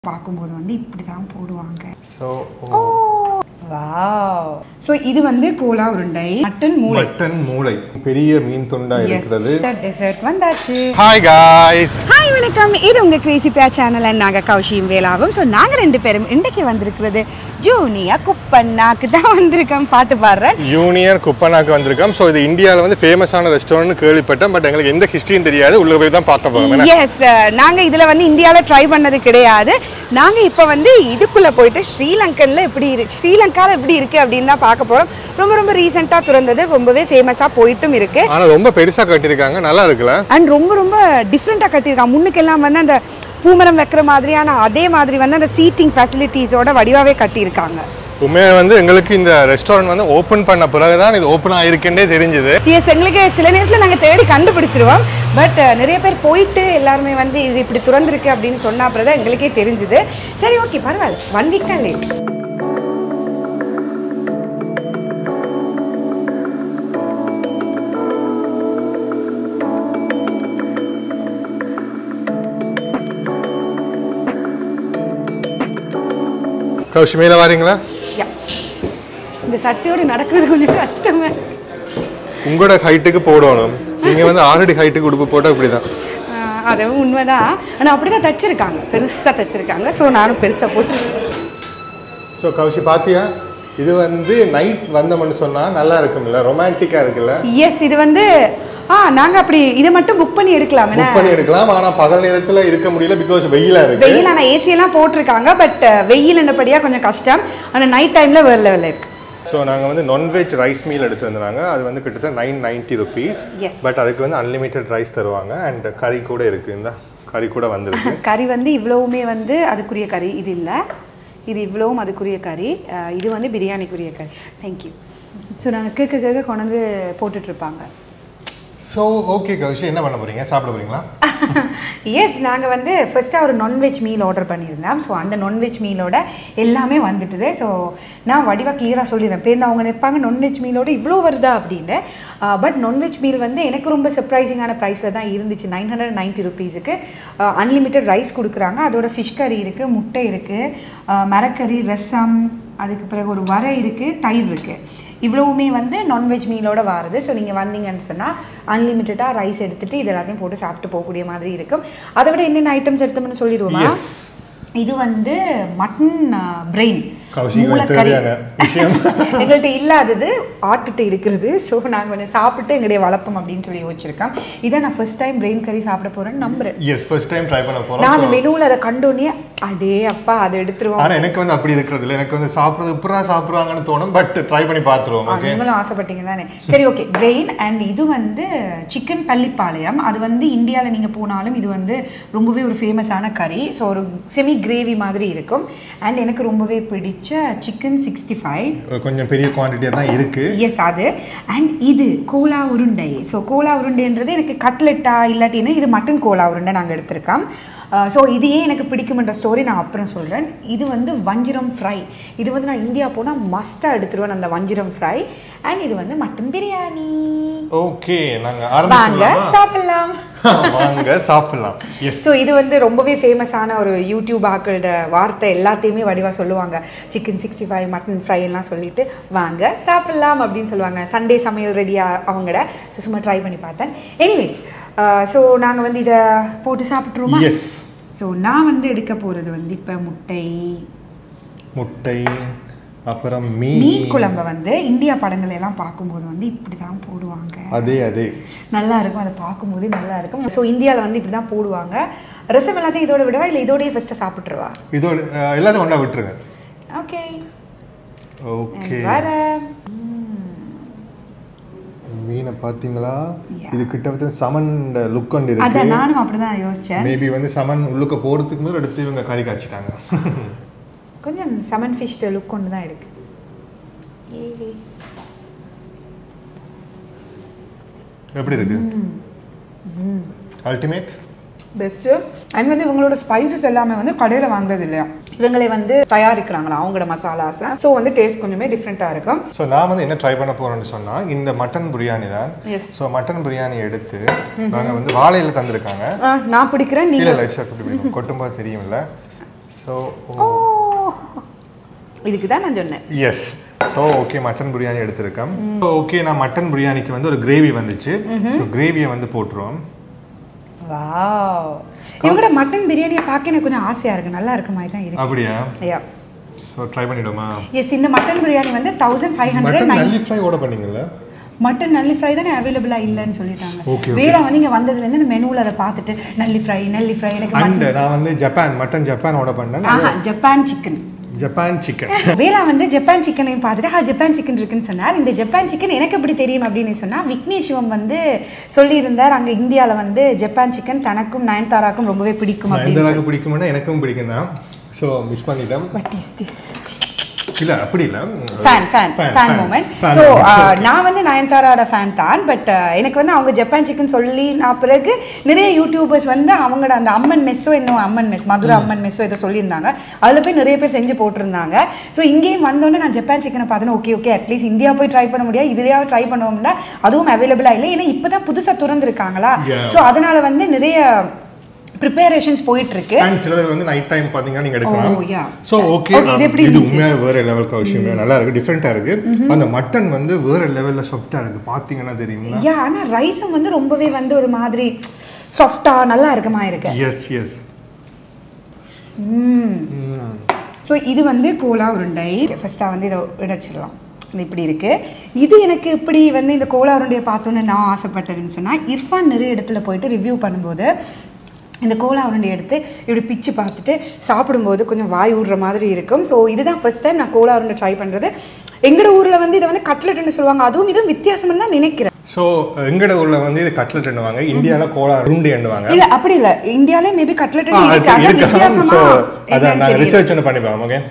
பார்க்கும்போது வந்து இப்படி தான் போடுவாங்க ஸோ வாவ் ஸோ இது வந்து கோலா உருண்டை மட்டன் மூளை மட்டன் மூளை பெரிய மீன் துண்டா இருக்கிறது டெசர்ட் வந்தாச்சு ஹாய் காய்ஸ் ஹாய் வணக்கம் இது உங்க கிரேசி பியா சேனல் நாங்கள் கௌஷியும் வேலாவும் ஸோ நாங்கள் ரெண்டு பேரும் இன்றைக்கு வந்திருக்கிறது ஜூனியா குப்பண்ணாக்கு தான் வந்திருக்கோம் பார்த்து பாடுறேன் யூனியன் குப்பனாக்கு வந்திருக்கோம் ஸோ இது இந்தியாவில் வந்து ஃபேமஸான ரெஸ்டாரண்ட் கேள்விப்பட்டேன் பட் எங்களுக்கு எந்த ஹிஸ்ட்ரியும் தெரியாது உள்ள போய் தான் பார்க்க போகிறோம் என்ன எஸ் நாங்கள் இதில் வந்து இந்தியாவில் ட்ரை பண்ணது கிடையாது நாங்கள் இப்போ வந்து இதுக்குள்ளே போயிட்டு ஸ்ரீலங்கனில் எப்படி இரு ஸ்ரீலங்காவில் எப்படி இருக்குது அப்படின்னு தான் பார்க்க போகிறோம் ரொம்ப ரொம்ப ரீசெண்டாக திறந்தது ரொம்பவே ஃபேமஸாக போயிட்டும் இருக்கு ஆனால் ரொம்ப பெருசாக கட்டியிருக்காங்க நல்லா இருக்குல்ல அண்ட் ரொம்ப ரொம்ப டிஃப்ரெண்ட்டாக கட்டியிருக்காங்க முன்னுக்கெல்லாம் வந்து அந்த பூமரம் வைக்கிற மாதிரியான அதே மாதிரி வந்து அந்த சீட்டிங் ஃபெசிலிட்டிஸோட வடிவாகவே கட்டியிருக்காங்க உண்மையாக வந்து எங்களுக்கு இந்த ரெஸ்டாரண்ட் வந்து ஓப்பன் பண்ண பிறகு தான் இது ஓப்பன் ஆகிருக்குன்னே தெரிஞ்சுது எஸ் எங்களுக்கு சில நேரத்தில் நாங்கள் தேடி கண்டுபிடிச்சிருவோம் பட் நிறைய பேர் போயிட்டு எல்லாருமே வந்து இது இப்படி திறந்திருக்கு அப்படின்னு சொன்ன அப்புறம் தான் எங்களுக்கே தெரிஞ்சுது சரி ஓகே பரவாயில்ல ஒன் வீக் தான் லேட் கௌஷி மேலே வாரீங்களா யா இந்த சட்டையோடு நடக்கிறது கொஞ்சம் கஷ்டமே உங்களோட ஹைட்டுக்கு போடணும் நீங்கள் வந்து ஆல்ரெடி ஹைட்டுக்கு உடுப்பு போட்டால் இப்படி தான் ஆஹ் அதுவும் உண்மைதான் ஆனால் அப்படி தான் தச்சிருக்காங்க பெருசாக தச்சிருக்காங்க ஸோ நானும் பெருசாக போட்டு ஸோ கௌஷி பாத்தியா இது வந்து நைட் வந்தோம்னு சொன்னால் நல்லா இருக்கும்ல ரொமான்டிக்காக இருக்குல்ல எஸ் இது வந்து ஆ நாங்கள் அப்படி இதை மட்டும் புக் பண்ணி எடுக்கலாம் புக் பண்ணி எடுக்கலாம் ஆனால் பகல் நேரத்தில் இருக்க முடியல பிகாஸ் வெயிலாக இருக்கு வெயில் ஆனால் ஏசி எல்லாம் போட்டிருக்காங்க பட் வெயில் என்னப்படியாக கொஞ்சம் கஷ்டம் ஆனால் நைட் டைமில் வேறு லெவலில் இருக்கு ஸோ நாங்கள் வந்து நான்வெஜ் ரைஸ் மீல் எடுத்து வந்தாங்க அது வந்து கிட்டத்தட்ட nine ninety rupees Yes. But அதுக்கு வந்து அன்லிமிட்டெட் ரைஸ் தருவாங்க அண்ட் கறி கூட இருக்குது இந்த கறி கூட வந்துருக்கு கறி வந்து இவ்வளவுமே வந்து அதுக்குரிய கறி இது இல்லை இது இவ்வளவும் அதுக்குரிய கறி அஹ் இது வந்து பிரியாணிக்குரிய கறி தேங்க்யூ ஸோ நாங்கள் கேட்க கேட்க கொண்டு வந்து போட்டுட்ருப்பாங்க ஸோ ஓகே கௌஷி என்ன பண்ண போறீங்க சாப்பிட போறீங்களா எஸ் நாங்கள் வந்து ஃபஸ்ட்டாக ஒரு நான்வெஜ் மீல் ஆர்டர் பண்ணியிருந்தோம் ஸோ அந்த நான்வெஜ் மீலோட எல்லாமே வந்துட்டுது ஸோ நான் வடிவாக கிளியராக சொல்லிடுறேன் பேருந்து அவங்க நிற்பாங்க நான்வெஜ் மீலோட இவ்வளோ வருதா அப்படின்னு பட் நான்வெஜ் மீல் வந்து எனக்கு ரொம்ப சர்ப்ரைசிங்கான ப்ரைஸில் தான் இருந்துச்சு நைன் ஹண்ட்ரட் நைன்ட்டி ருபீஸுக்கு அன்லிமிட்டெட் ரைஸ் கொடுக்குறாங்க அதோட ஃபிஷ் கறி இருக்குது முட்டை இருக்குது மரக்கறி ரசம் அதுக்கு பிறகு ஒரு வரை இருக்குது தயிர் இருக்குது இவ்வளவுமே வந்து நான்வெஜ் மீலோட வாருது ஸோ நீங்கள் வந்தீங்கன்னு சொன்னால் அன்லிமிட்டடாக ரைஸ் எடுத்துட்டு இது எல்லாத்தையும் போட்டு சாப்பிட்டு போகக்கூடிய மாதிரி இருக்கும் அதை விட என்னென்ன ஐட்டம்ஸ் எடுத்தோம்னு சொல்லிடுவோமா Yes. இது வந்து மட்டன் பிரெயின் கௌஷிக்கு தேவையான விஷயம் எங்கள்கிட்ட இல்லாதது ஆட்டுட்டு இருக்கிறது ஸோ நாங்கள் கொஞ்சம் சாப்பிட்டு எங்களுடைய வளர்ப்போம் அப்படின்னு சொல்லி யோசிச்சிருக்கோம் இதை நான் ஃபர்ஸ்ட் டைம் பிரெயின் கறி சாப்பிட போகிறேன்னு நம்புறேன் எஸ் ஃபர்ஸ்ட் டைம் ட்ரை பண்ண நான் போகிறோம் அந்த மெனுவில் அதை கண்டோன்னே அடே அப்பா அதை எடுத்துருவோம் ஆனால் எனக்கு வந்து அப்படி இருக்கிறது இல்லை எனக்கு வந்து சாப்பிட்றது இப்படா சாப்பிட்றாங்கன்னு தோணும் பட் ட்ரை பண்ணி பார்த்துருவோம் ஆ, ஓகே நீங்களும் ஆசைப்பட்டீங்க தானே சரி ஓகே பிரெயின் அண்ட் இது வந்து சிக்கன் பள்ளிப்பாளையம் அது வந்து இந்தியாவில் நீங்கள் போனாலும் இது வந்து ரொம்பவே ஒரு ஃபேமஸான கறி ஸோ ஒரு செமி கிரேவி மாதிரி இருக்கும் அண்ட் எனக்கு ரொம்பவே பிடிச்ச சிக்கன் சிக்ஸ்டி ஃபைவ் கொஞ்சம் பெரிய குவான்டிட்டியாக தான் இருக்கு எஸ் அது அண்ட் இது கோலா உருண்டை ஸோ கோலா உருண்டைன்றது எனக்கு கட்லெட்டா இல்லாட்டின்னா இது மட்டன் கோலா உருண்டை நாங்கள் எடுத்திருக்கோம் ஸோ இது ஏன் எனக்கு பிடிக்கும்ன்ற ஸ்டோரி நான் அப்புறம் சொல்கிறேன் இது வந்து வஞ்சிரம் ஃப்ரை இது வந்து நான் இந்தியா போனால் மஸ்ட்டாக எடுத்துருவேன் அந்த வஞ்சிரம் ஃப்ரை அண்ட் இது வந்து மட்டன் பிரியாணி ஓகே நாங்கள் வாங்க ஆரம்பிச்சிடலாமா சாப்பிடலாம் வாங்க சாப்பிடலாம் எஸ் ஸோ இது வந்து ரொம்பவே ஃபேமஸான ஒரு யூடியூப் ஆக்களோட வார்த்தை எல்லாத்தையுமே வடிவாக சொல்லுவாங்க chicken sixty five mutton fry எல்லாம் சொல்லிட்டு வாங்க சாப்பிடலாம் அப்படின்னு சொல்லுவாங்க சண்டே சமையல் ரெடியாக அவங்கள ஸோ சும்மா ட்ரை பண்ணி பார்த்தேன் எனிவேஸ் ஸோ நாங்கள் வந்து இதை போட்டு சாப்பிட்ருவோமா எஸ் ஸோ நான் வந்து எடுக்க போகிறது வந்து இப்போ முட்டை முட்டை அப்புறம் மீன் மீன் குழம்பை வந்து இந்தியா படங்கள் எல்லாம் பார்க்கும்போது வந்து இப்படி தான் போடுவாங்க அதே அதே நல்லா இருக்கும் அதை பார்க்கும்போது நல்லா இருக்கும் ஸோ இந்தியாவில் வந்து இப்படி தான் போடுவாங்க ரசம் எல்லாத்தையும் இதோட விடவா இல்லை இதோடய ஃபஸ்ட்டு சாப்பிட்ருவா இதோட அஹ், எல்லாத்தையும் ஒன்றா விட்டுருங்க ஓகே ஓகே வர மீனை பார்த்தீங்களா Yeah. இது கிட்டத்தட்ட சமன் லுக் கொண்டு அத இருக்கு நானும் அப்படிதான் யோசிச்சேன் மேபி வந்து சமன் உள்ளுக்க போகிறதுக்கு முதல்ல எடுத்து இவங்க கறி காய்ச்சிட்டாங்க கொஞ்சம் செமன் ஃபிஷ் லுக் கொண்டு தான் இருக்கு ஏய். எப்படி இருக்கு அல்டிமேட் பெஸ்ட்டு அண்ட் வந்து இவங்களோட ஸ்பைசஸ் எல்லாமே வந்து கடையில் வாங்குறது இல்லையா இவங்களே வந்து தயாரிக்கிறாங்களா அவங்களோட மசாலாஸை ஸோ வந்து டேஸ்ட் கொஞ்சமே டிஃப்ரெண்ட்டாக இருக்கும் ஸோ நான் வந்து என்ன ட்ரை பண்ண போறேன்னு சொன்னா இந்த மட்டன் பிரியாணி தான் எஸ் ஸோ மட்டன் பிரியாணி எடுத்து நாங்கள் வந்து வாழையில தந்திருக்காங்க நான் பிடிக்கிறேன் இல்ல நீங்கள் இல்ல இட்ஸ் கொட்டும் போது தெரியும்ல ஸோ ஓ இதுக்கு தான் நான் சொன்னேன் yes so okay mutton biryani எடுத்திருக்கேன் ஓகே நான் மட்டன் பிரியாணிக்கு வந்து ஒரு கிரேவி வந்துச்சு ஸோ கிரேவியை வந்து போட்டுருவோம் வாவ் இவங்களோட மட்டன் பிரியாணியை பார்க்க எனக்கு கொஞ்சம் ஆசையா இருக்கு நல்லா இருக்க மாதிரி தான் இருக்கு அப்படியா ஐயா ஸோ ட்ரை பண்ணிடுமா எஸ் இந்த மட்டன் பிரியாணி வந்து தௌசண்ட் ஃபைவ் ஹண்ட்ரட் மட்டன் நல்லி ஃப்ரை ஓட பண்ணீங்கல்ல மட்டன் நல்லி ஃப்ரை தானே அவைலபிளா இல்லைன்னு சொல்லிட்டாங்க Okay, okay. வேற வந்து இங்க வந்ததுல இருந்து இந்த மெனுல அதை பார்த்துட்டு நல்லி ஃப்ரை நல்லி ஃப்ரை எனக்கு அண்ட் நான் வந்து ஜப்பான் மட்டன் ஜப்பான் ஓட பண்ணேன் ஆஹா ஜப்பான் சிக்கன் ஜப்பான் சிக்கன் வேலா வந்து ஜப்பான் சிக்கனையும் பார்த்துட்டு ஆ ஜப்பான் சிக்கன் இருக்குன்னு சொன்னார் இந்த ஜப்பான் சிக்கன் எனக்கு எப்படி தெரியும் அப்படின்னு சொன்னா விக்னேஷ் சிவம் வந்து சொல்லியிருந்தார் அங்க இந்தியால வந்து ஜப்பான் சிக்கன் தனக்கும் நயன்தாராக்கும் ரொம்பவே பிடிக்கும் எந்த அப்படின்னு அளவுக்கு பிடிக்கும்னா எனக்கும் பிடிக்கும் தான் ஸோ மிஸ் பண்ணிட்டேன் வாட் இஸ் திஸ் இல்ல அப்படி இல்ல fan fan fan moment Fan so moment. நான் வந்து நயன்தாராவோட ஃபேன் தான் பட் எனக்கு வந்து அவங்க ஜப்பான் சிக்கன் சொல்லி நான் பிறகு நிறைய யூடியூபர்ஸ் வந்து அவங்களோட அந்த அம்மன் மெஸ்ஸோ இன்னும் அம்மன் மெஸ் மதுரை அம்மன் மெஸ்ஸோ ஏதோ சொல்லியிருந்தாங்க அதில் போய் நிறைய பேர் செஞ்சு போட்டிருந்தாங்க ஸோ இங்கேயும் வந்தோடனே நான் ஜப்பான் சிக்கனை பார்த்தேன்னா ஓகே ஓகே அட்லீஸ்ட் இந்தியா போய் ட்ரை பண்ண முடியாது இதுலையாவது ட்ரை பண்ணுவோம்னா அதுவும் அவைலபிளாக இல்லை ஏன்னா இப்போ தான் புதுசாக திறந்துருக்காங்களா Yeah. ஸோ அதனால வந்து நிறைய ப்ரிப்பரேஷன்ஸ் போயிட்டு இருக்கு அண்ட் சிலது வந்து நைட் டைம் பாத்தீங்கன்னா நீங்க எடுக்கலாம் Oh, yeah. So okay Okay, இது எப்படி இது இருந்துச்சு? உண்மையாக வேற லெவலுக்கு விஷயம் நல்லா இருக்கு டிஃப்ரெண்டா இருக்கு அந்த மட்டன் வந்து வேற லெவல்ல சாஃப்டா இருக்கு பாத்தீங்கன்னா தெரியுங்களா யா ஆனால் ரைஸும் வந்து ரொம்பவே வந்து ஒரு மாதிரி சாஃப்டாக நல்லா இருக்குமா இருக்கு எஸ் எஸ் ஸோ இது வந்து கோலா உருண்டை ஃபர்ஸ்ட்டாக வந்து இதை இடைச்சிடலாம் இது இப்படி இருக்கு இது எனக்கு இப்படி வந்து இந்த கோலா உருண்டையை பார்த்தோன்னே நான் ஆசைப்பட்டதுன்னு சொன்னால் இர்ஃபான் நிறைய இடத்துல போயிட்டு ரிவ்யூ பண்ணும்போது இந்த கோலா உருண்டையை எடுத்து இப்படி பிச்சு பார்த்துட்டு சாப்பிடும்போது கொஞ்சம் வாய் ஊடுற மாதிரி இருக்கும் ஸோ இதுதான் ஃபர்ஸ்ட் டைம் நான் கோலா உருண்டை ட்ரை பண்ணுறது எங்களோட ஊரில் வந்து இதை வந்து கட்லெட்னு சொல்லுவாங்க அதுவும் இதுவும் வித்தியாசம்னு தான் நினைக்கிறேன் ஸோ எங்கட ஊர்ல வந்து இது கட்லெட் எண்ணுவாங்க இந்தியால கோலா ருண்டு எண்ணுவாங்க இல்ல அப்படி இல்ல இந்தியாலே மேபி கட்லெட் ஆ, இருக்கு அது அதான் இருக்கலாம் வித்தியாசமா ஸோ அதை என்னன்னு நாங்கள் தெரியல. ரிசர்ச் ஒன்று பண்ணிப்போம் ஓகே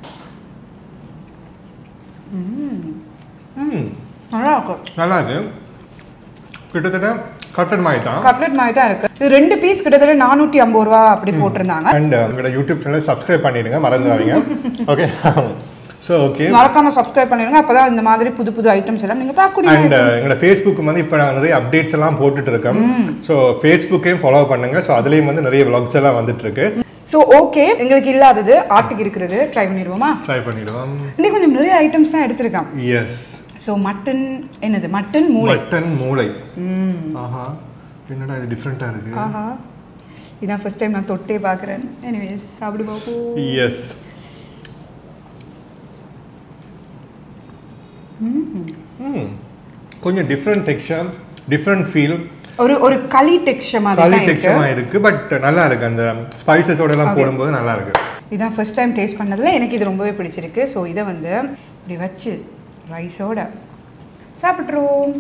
ம் நல்லா இருக்கும் நல்லா இருக்கு கிட்டத்தட்ட கட்லட் மாதிரி தான் கட்லெட் மாதிரி தான் இருக்கு இது ரெண்டு பீஸ் கிட்டத்தட்ட நானூத்தி ஐம்பது ரூபா அப்படி போட்டிருந்தாங்க அண்ட் உங்களோட யூடியூப் சேனல் சப்ஸ்கிரைப் பண்ணிடுங்க மறந்துடாதீங்க ஓகே ஸோ ஓகே மறக்காம சப்ஸ்கிரைப் பண்ணிடுங்க அப்பதான் இந்த மாதிரி புது புது ஐட்டம்ஸ் எல்லாம் நீங்க பார்க்கக்கூடிய அண்ட் எங்களோட ஃபேஸ்புக் வந்து இப்போ நாங்கள் நிறைய அப்டேட்ஸ் எல்லாம் போட்டுட்டு இருக்கோம் ஸோ ஃபேஸ்புக்கையும் ஃபாலோ பண்ணுங்க ஸோ அதுலேயும் வந்து நிறைய vlogs எல்லாம் வந்துட்டு இருக்கு ஸோ ஓகே எங்களுக்கு இல்லாதது ஆட்டுக்கு இருக்கிறது ட்ரை பண்ணிடுவோமா ட்ரை பண்ணிடுவோம் இன்னும் கொஞ்சம் நிறைய ஐட்டம்ஸ் தான் எடுத்திருக்கான் எஸ் ஸோ மட்டன் என்னது மட்டன் மூளை மட்டன் மூளை ஆஹா என்னடா இது டிஃப்ரெண்ட்டாக இருக்கு ஆஹா இதான் ஃபர்ஸ்ட் டைம் நான் தொட்டே பார்க்குறேன் எனிவேஸ் சாப்பிடு பார்ப்போம் எஸ் கொஞ்சம் டிஃப்ரெண்ட் டெக்ஸ்சர் டிஃப்ரெண்ட் ஃபீல் ஒரு ஒரு களி டெக்ஸ்டர் மாதிரி களி தான் இருக்கு டெக்ஸ்சமாக இருக்கு பட் நல்லா இருக்கு அந்த ஸ்பைசஸோட எல்லாம் போடும்போது நல்லா இருக்கு இதான் ஃபர்ஸ்ட் டைம் டேஸ்ட் பண்ணதில் எனக்கு இது ரொம்பவே பிடிச்சிருக்கு ஸோ இதை வந்து இப்படி வச்சு ரைஸோட சாப்பிட்ருவோம்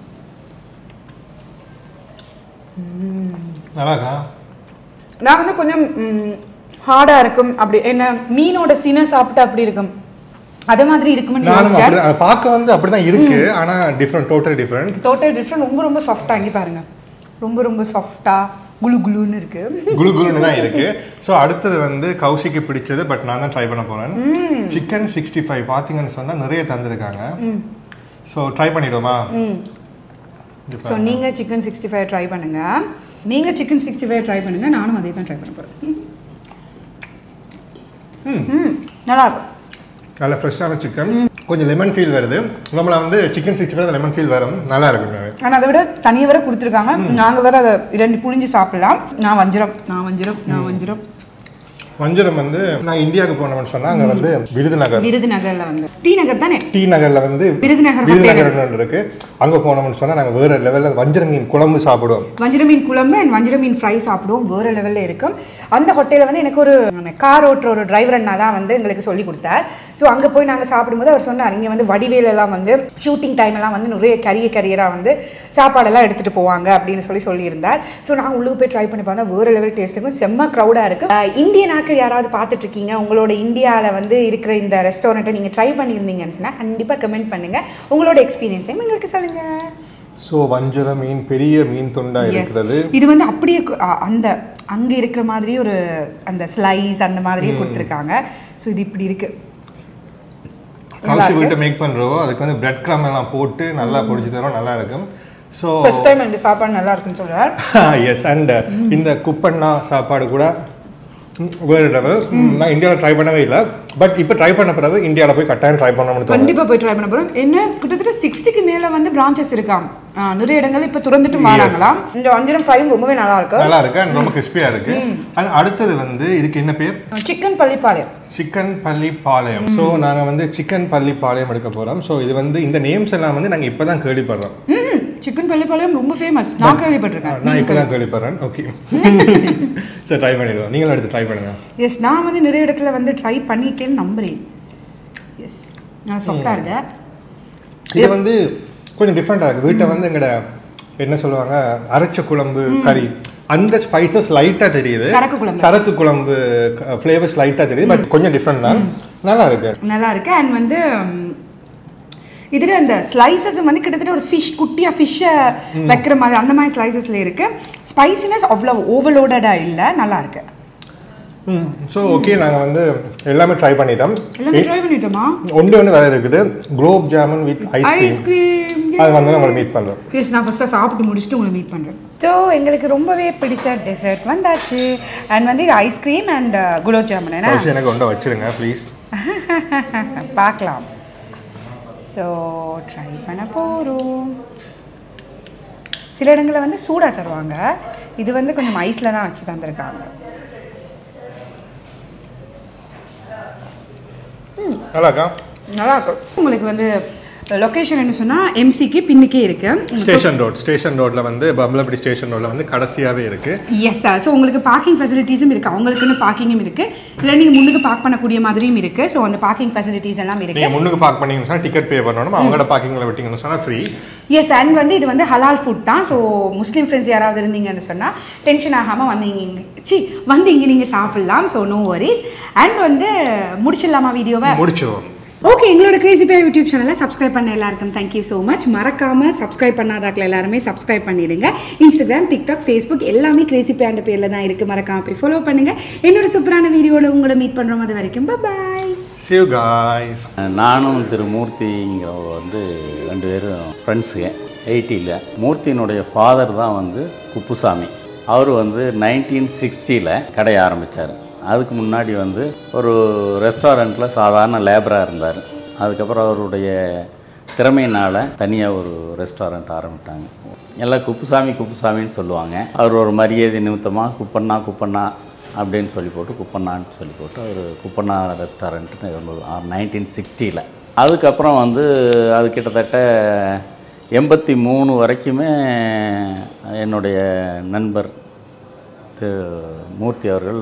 நல்லா இருக்கா நான் வந்து கொஞ்சம் ஹார்டாக இருக்கும் அப்படி என்ன மீனோட சின சாப்பிட்டு அப்படி இருக்கும் அது மாதிரி இருக்கும்னு நானும் யோசிச்சேன் அப்படி அதை பார்க்க வந்து அப்படிதான் இருக்கு ஆனா different total different total different ரொம்ப ரொம்ப சாஃப்டாக இங்கே பாருங்க ரொம்ப ரொம்ப சாஃப்டாக குளு குளுன்னு இருக்கு குளு குளுன்னு தான் இருக்கு ஸோ அடுத்தது வந்து கௌஷிக்கு பிடிச்சது பட் நான் தான் ட்ரை பண்ண போறேன் சிக்கன் சிக்ஸ்டி ஃபைவ் பார்த்தீங்கன்னு சொன்னா நிறைய தந்திருக்காங்க ஸோ ட்ரை பண்ணிடுவோமா இது ஸோ நீங்கள் சிக்கன் சிக்ஸ்டி ஃபைவ் ட்ரை பண்ணுங்க நீங்கள் சிக்கன் சிக்ஸ்டி ஃபைவ் ட்ரை பண்ணுங்க நானும் அதே தான் ட்ரை பண்ண போகிறேன் ம் நல்லா இருக்கும் நல்ல ஃப்ரெஷ்ஷான சிக்கன் கொஞ்சம் லெமன் ஃபீல் வருது நம்மள வந்து chicken sixty five lemon feel வரும் நல்லா இருக்கும் ஆனால் அதை விட தனியாக வேற கொடுத்துருக்காங்க நாங்கள் வேற அதை ரெண்டு புழிஞ்சு சாப்பிடலாம் நான் வஞ்சிரம் நான் வஞ்சிரம் நான் வஞ்சிரம் வஞ்சரம் வந்து நான் இந்தியாவுக்கு போனோம்னு சொன்னா அங்க வந்து விருதுநகர் விருதுநகர்ல வந்து டி நகர் தானே டி நகர்ல வந்து விருதுநகர் விருதுநகர் ஒன்று இருக்கு அங்க போனோம்னு சொன்னா நாங்க வேற லெவல்ல வஞ்சரம் மீன் குழம்பு சாப்பிடுவோம் வஞ்சிர மீன் குழம்பு அண்ட் வஞ்சிர மீன் ஃப்ரை சாப்பிடுவோம் வேற லெவலில் இருக்கும் அந்த ஹோட்டலில் வந்து எனக்கு ஒரு கார் ஓட்டுற ஒரு டிரைவர் அண்ணா தான் வந்து எங்களுக்கு சொல்லி கொடுத்தார் ஸோ அங்கே போய் நாங்கள் சாப்பிடும்போது அவர் சொன்னார் இங்கே வந்து வடிவேலெல்லாம் வந்து ஷூட்டிங் டைம் எல்லாம் வந்து நிறைய கரிய கரியராக வந்து சாப்பாடெல்லாம் எடுத்துகிட்டு போவாங்க அப்படின்னு சொல்லி சொல்லியிருந்தார் ஸோ நான் உள்ளுக்கு போய் ட்ரை பண்ணி பார்த்தா வேறு லெவல் டேஸ்ட் இருக்கும் செம்ம க்ரௌடாக இருக்கும் அஹ் இந்தியன் ஆக்கள் யாராவது பார்த்துட்டு இருக்கீங்க உங்களோட இந்தியாவில் வந்து இருக்கிற இந்த ரெஸ்டாரண்ட்டை நீங்கள் ட்ரை பண்ணியிருந்தீங்கன்னு சொன்னால் கண்டிப்பாக கமெண்ட் பண்ணுங்கள் உங்களோட எக்ஸ்பீரியன்ஸையும் எங்களுக்கு சொல்லுங்கள் ஸோ வஞ்சர மீன் பெரிய மீன் துண்டா Yes. இருக்கிறது இது வந்து அப்படியே கு- அ- அந்த அங்க இருக்கிற மாதிரி ஒரு அந்த ஸ்லைஸ் அந்த மாதிரியே கொடுத்துருக்காங்க ஸோ இது இப்படி இருக்கு நல்லா கவுசி இருக்கு. வீட்டை மேக் பண்றோம் அதுக்கு வந்து பிரெட் கிராம் எல்லாம் போட்டு நல்லா பொடிச்சு தரோம் நல்லா இருக்கும் ஸோ ஃபர்ஸ்ட் டைம் இந்த சாப்பாடு நல்லா இருக்குன்னு சொல்றார் எஸ் அண்ட் இந்த குப்பண்ணா சாப்பாடு கூட வேறு லெவல் நான் இந்தியாவில் ட்ரை பண்ணவே இல்லை பட் இப்போ ட்ரை பண்ண பிறகு இந்தியாவில் போய் கட்டாயம் ட்ரை பண்ணணும்னு தோணுது கண்டிப்பா போய் ட்ரை பண்ண போறோம் என்ன கிட்டத்தட்ட சிக்ஸ்டிக்கு மேல வந்து பிரான்ச்சஸ் இருக்காம் ஆ, நிறைய இடங்கள் இப்ப திறந்துட்டு மாறாங்களாம் இந்த வஞ்சரம் ஃப்ரையும் ரொம்பவே நல்லா இருக்கு நல்லா இருக்கு and ரொம்ப கிறிஸ்பியாக இருக்கு And அடுத்தது வந்து இதுக்கு என்ன பேர் சிக்கன் பள்ளிப்பாளையம் சிக்கன் பள்ளி பாளையம் ஸோ நாங்கள் வந்து சிக்கன் பள்ளி பாளையம் எடுக்க போகிறோம் ஸோ இது வந்து இந்த நேம்ஸ் எல்லாம் வந்து நாங்கள் இப்போ தான் கேள்விப்படுறோம் ம் சிக்கன் பள்ளிப்பாளையம் ரொம்ப ஃபேமஸ் நான் கேள்விப்பட்டிருக்கேன் நான் இப்போ தான் கேள்விப்படுறேன் ஓகே சரி ட்ரை பண்ணிடுவோம் நீங்களும் எடுத்து ட்ரை பண்ணுங்க எஸ் நான் வந்து நிறைய இடத்துல வந்து ட்ரை பண்ணியிருக்கேன்னு நம்புறேன் எஸ் நான் சாஃப்டாக இருக்கேன் இது வந்து கொஞ்சம் டிஃப்ரெண்டாக இருக்குது வீட்டை வந்து எங்கட என்ன சொல்லுவாங்க அரைச்ச குழம்பு கறி அந்த ஸ்பைசஸ் லைட்டாக தெரியுது சரக்கு குழம்பு. சரக்கு குழம்பு ஃப்ளேவர்ஸ் லைட்டாக தெரியுது பட் கொஞ்சம் டிஃப்ரெண்ட் தான் நல்லா இருக்கு நல்லா இருக்கு அண்ட் வந்து ம், இதுல அந்த ஸ்லைசஸும் வந்து கிட்டத்தட்ட ஒரு ஃபிஷ் குட்டியா ஃபிஷ்ஷை வைக்கிற மாதிரி அந்த மாதிரி ஸ்லைசஸ்ல இருக்கு ஸ்பைசினஸ் அவ்வளோ ஓவர்லோடடா இல்லை நல்லா இருக்கு ஸோ ஓகே நாங்கள் வந்து எல்லாமே ட்ரை பண்ணிட்டோம் எல்லாமே ட்ரை பண்ணிட்டோமா ஒன்று ஒன்று வேறு இருக்குது gulab jamun with ice cream ice cream அது வந்து நான் உங்களை மீட் பண்ணுறோம் எஸ் நான் ஃபஸ்ட்டாக சாப்பிட்டு முடிச்சுட்டு உங்களை மீட் பண்ணுறேன் ஸோ எங்களுக்கு ரொம்பவே பிடிச்ச டெசர்ட் வந்தாச்சு அண்ட் வந்து இது ஐஸ்கிரீம் அண்ட் குலோப் ஜாமுன் என்ன கௌஷி எனக்கு ஒன்றை வச்சிருங்க ப்ளீஸ் பார்க்கலாம் ஸோ ட்ரை பண்ண போகிறோம் சில இடங்களில் வந்து சூடாக தருவாங்க இது வந்து கொஞ்சம் ஐஸில் தான் வச்சு தந்திருக்காங்க நல்லா இருக்கா நல்லா இருக்கும் உங்களுக்கு வந்து லொக்கேஷன் என்ன சொன்னால் எம்சிக்கு பின்னுக்கே இருக்குது ஸ்டேஷன் ரோட் ஸ்டேஷன் ரோட்ல வந்து பம்ளப்படி ஸ்டேஷன் ரோட்ல வந்து கடைசியாவே இருக்கு எஸ் சார் ஸோ உங்களுக்கு பார்க்கிங் ஃபெசிலிட்டிஸும் இருக்குது அவங்களுக்குன்னு பார்க்கிங்கும் இருக்குது இல்லை நீங்கள் முன்னுக்கு பார்க் பண்ணக்கூடிய மாதிரியும் இருக்குது ஸோ அந்த பார்க்கிங் ஃபெசிலிட்டிஸ் எல்லாம் இருக்குது நீங்க முன்னுக்கு பார்க் பண்ணீங்கன்னு சொன்னா டிக்கெட் பே பண்ணணும் அவங்களோட பார்க்கிங்ல விட்டீங்கன்னு சொன்னா ஃப்ரீ எஸ் அண்ட் வந்து இது வந்து ஹலால் ஃபுட் தான் ஸோ முஸ்லீம் ஃப்ரெண்ட்ஸ் யாராவது இருந்தீங்கன்னு சொன்னால் டென்ஷன் ஆகாமல் வந்தீங்க சி வந்தீங்க நீங்கள் சாப்பிட்லாம் ஸோ நோ வரிஸ் அண்ட் வந்து முடிச்சிடலாமா வீடியோவை முடிச்சிருவோம் ஓகே எங்களோட கிரேசி பே யூடியூப் சேனலை சப்ஸ்கிரைப் பண்ண எல்லாருக்கும் தேங்க்யூ ஸோ மச் மறக்காம சப்ஸ்கிரைப் பண்ணாதாக்கள் எல்லாருமே சப்ஸ்கிரைப் பண்ணிடுங்க இன்ஸ்டாகிராம் டிக்டாக் ஃபேஸ்புக் எல்லாமே கிரேசி பேண்ட் பேரில் தான் இருக்குது மறக்காம போய் ஃபாலோ பண்ணுங்க என்னோட சூப்பரான வீடியோவில் உங்களை மீட் பண்ணுறோம் அது வரைக்கும் பாய் See you guys நானும் திரு மூர்த்திங்கிறவர் வந்து ரெண்டு பேரும் ஃப்ரெண்ட்ஸுங்க எயிட்டியில் மூர்த்தியினுடைய ஃபாதர் தான் வந்து குப்புசாமி அவர் வந்து நைன்டீன் சிக்ஸ்டியில் கடை ஆரம்பித்தார் அதுக்கு முன்னாடி வந்து ஒரு ரெஸ்டாரண்ட்டில் சாதாரண லேபராக இருந்தார் அதுக்கப்புறம் அவருடைய திறமையினால் தனியாக ஒரு ரெஸ்டாரண்ட் ஆரம்பித்தாங்க எல்லாம் குப்புசாமி குப்புசாமின்னு சொல்லுவாங்க அவர் ஒரு மரியாதை நிமித்தமாக குப்பண்ணா குப்பண்ணா அப்படின்னு சொல்லி போட்டு குப்பண்ணான்னு சொல்லி போட்டு அவர் குப்பண்ணா ரெஸ்டாரண்ட்டுன்னு இருந்தது நைன்டீன் சிக்ஸ்டியில் அதுக்கப்புறம் வந்து அது கிட்டத்தட்ட எண்பத்தி மூணு வரைக்குமே என்னுடைய நண்பர் திரு மூர்த்தி அவர்கள்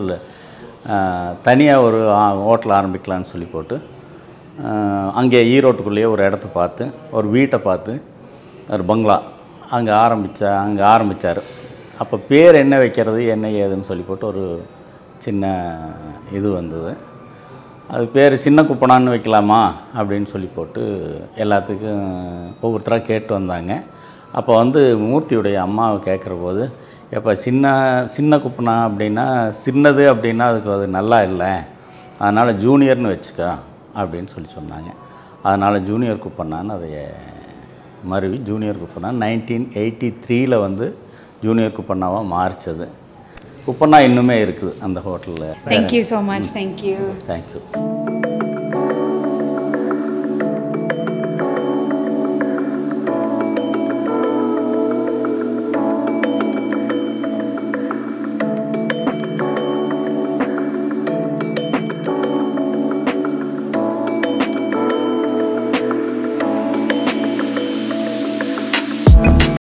தனியாக ஒரு ஹோட்டல் ஆரம்பிக்கலான்னு சொல்லி போட்டு ஆஹ், அங்கே ஈரோட்டுக்குள்ளேயே ஒரு இடத்த பார்த்து ஒரு வீட்டை பார்த்து ஒரு பங்களா அங்கே ஆரம்பித்தா அங்கே ஆரம்பித்தார் அப்போ பேர் என்ன வைக்கிறது என்ன ஏதுன்னு சொல்லி போட்டு ஒரு சின்ன இது வந்தது அது பேர் சின்ன குப்பனான்னு வைக்கலாமா அப்படின்னு சொல்லி போட்டு எல்லாத்துக்கும் ஒவ்வொருத்தராக கேட்டு வந்தாங்க அப்போ வந்து மூர்த்தியுடைய அம்மாவை கேட்குற போது எப்போ சின்ன சின்ன குப்பனா அப்படின்னா சின்னது அப்படின்னா அதுக்கு அது நல்லா இல்லை அதனால் ஜூனியர்னு வச்சுக்கோ அப்படின்னு சொல்லி சொன்னாங்க அதனால் ஜூனியர் குப்பனான்னு அதை மருவி ஜூனியர் குப்பனா நைன்டீன் எயிட்டி த்ரீயில் வந்து ஜூனியர் குப்பண்ணாவாக மாறிச்சது குப்பண்ணா இன்னுமே இருக்குது அந்த ஹோட்டலில் thank you so much thank you thank you